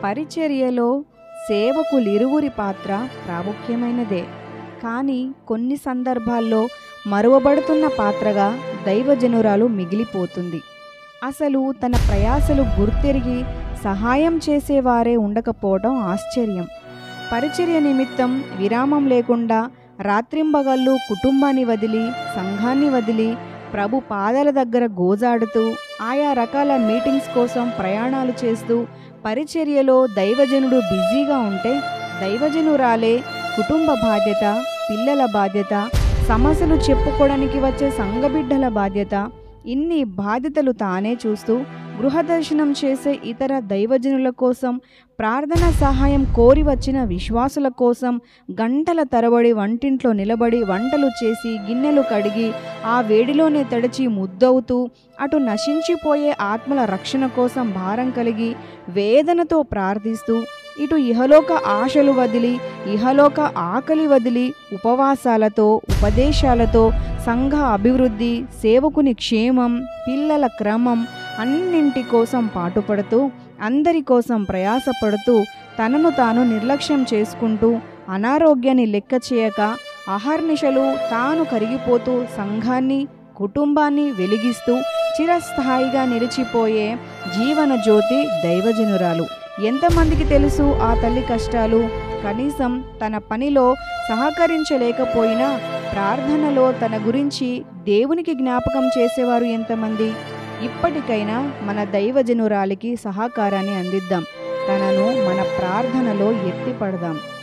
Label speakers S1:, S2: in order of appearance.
S1: పరిచర్యలో సేవకులిరువురి పాత్ర ప్రాముఖ్యమైనదే కానీ కొన్ని సందర్భాల్లో మరువబడుతున్న పాత్రగా దైవజనురాలు మిగిలిపోతుంది అసలు తన ప్రయాసలు గుర్తెరిగి సహాయం చేసేవారే ఉండకపోవడం ఆశ్చర్యం పరిచర్య నిమిత్తం విరామం లేకుండా రాత్రింబగళ్ళు కుటుంబాన్ని వదిలి సంఘాన్ని వదిలి ప్రభు పాదాల దగ్గర గోజాడుతూ ఆయా రకాల మీటింగ్స్ కోసం ప్రయాణాలు చేస్తూ పరిచర్యలో దైవజనుడు బిజీగా ఉంటే దైవజనురాలే కుటుంబ బాధ్యత పిల్లల బాధ్యత సమస్యలు చెప్పుకోవడానికి వచ్చే సంఘబిడ్డల బాధ్యత ఇన్ని బాధ్యతలు తానే చూస్తూ గృహదర్శనం చేసే ఇతర దైవజనుల కోసం ప్రార్థన సహాయం కోరి వచ్చిన విశ్వాసుల కోసం గంటల తరబడి వంటింట్లో నిలబడి వంటలు చేసి గిన్నెలు కడిగి ఆ వేడిలోనే తడిచి ముద్దవుతూ అటు నశించిపోయే ఆత్మల రక్షణ కోసం భారం కలిగి వేదనతో ప్రార్థిస్తూ ఇటు ఇహలోక ఆశలు వదిలి ఇహలోక ఆకలి వదిలి ఉపవాసాలతో ఉపదేశాలతో సంఘ అభివృద్ధి సేవకుని క్షేమం పిల్లల క్రమం అన్నింటి కోసం పాటుపడుతూ అందరి కోసం ప్రయాసపడుతూ తనను తాను నిర్లక్ష్యం చేసుకుంటూ అనారోగ్యాన్ని లెక్క చేయక అహర్నిశలు తాను కరిగిపోతూ సంఘాన్ని కుటుంబాన్ని వెలిగిస్తూ చిరస్థాయిగా నిలిచిపోయే జీవన జ్యోతి దైవజనురాలు ఎంతమందికి తెలుసు ఆ తల్లి కష్టాలు కనీసం తన పనిలో సహకరించలేకపోయినా ప్రార్థనలో తన గురించి దేవునికి జ్ఞాపకం చేసేవారు ఎంతమంది ఇప్పటికైనా మన దైవజనురాలికి సహకారాన్ని అందిద్దాం తనను మన ప్రార్థనలో ఎత్తిపడదాం